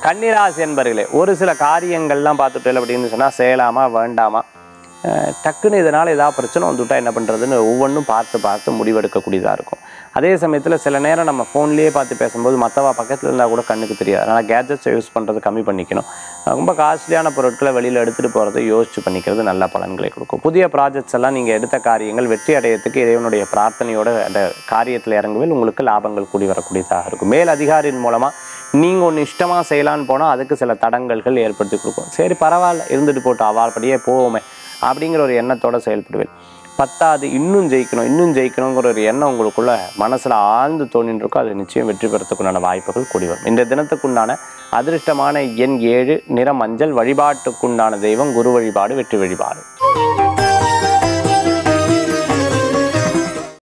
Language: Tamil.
கன்னிராசி என்பர்களே ஒரு சில காரியங்கள்லாம் பார்த்துட்டு அப்படின்னு சொன்னால் செய்யலாமா வேண்டாமா அஹ் டக்குன்னு இதனால் ஏதாவது பிரச்சனை வந்துவிட்டா என்ன பண்ணுறதுன்னு ஒவ்வொன்றும் பார்த்து பார்த்து முடிவெடுக்கக்கூடியதாக இருக்கும் அதே சமயத்தில் சில நேரம் நம்ம ஃபோன்லேயே பார்த்து பேசும்போது மற்றவா பக்கத்தில் இருந்தால் கூட கண்ணுக்கு தெரியாது அதனால் கேஜெட்ஸை யூஸ் பண்ணுறது கம்மி பண்ணிக்கணும் அஹ் ரொம்ப காஸ்ட்லியான பொருட்களை வெளியில் எடுத்துகிட்டு போகிறத யோசிச்சு பண்ணிக்கிறது நல்ல பலன்களை கொடுக்கும் புதிய ப்ராஜெக்ட்ஸ் எல்லாம் நீங்கள் எடுத்த காரியங்கள் வெற்றி அடையறதுக்கு இறைவனுடைய பிரார்த்தனையோட அந்த காரியத்தில் இறங்குவேல் உங்களுக்கு லாபங்கள் கூடி வரக்கூடியதாக இருக்கும் மேல் அதிகாரியின் மூலமாக நீங்கள் ஒன்று இஷ்டமாக செய்யலான்னு போனால் அதுக்கு சில தடங்கல்கள் ஏற்படுத்தி கொடுக்கும் சரி பரவாயில்ல இருந்துட்டு போட்டோம் அவாழ்படியே போவோமே அப்படிங்கிற ஒரு எண்ணத்தோட செயல்படுவேன் பத்தாவது இன்னும் ஜெயிக்கணும் இன்னும் ஜெயிக்கணுங்கிற ஒரு எண்ணம் உங்களுக்குள்ள மனசில் ஆழ்ந்து தோணின்னு இருக்கும் அது நிச்சயம் வெற்றி பெறத்துக்குண்டான வாய்ப்புகள் கூடி வரும் இந்த தினத்துக்குண்டான அதிர்ஷ்டமான எண் ஏழு நிற மஞ்சள் வழிபாட்டுக்குண்டான தெய்வம் குரு வழிபாடு வெற்றி வழிபாடு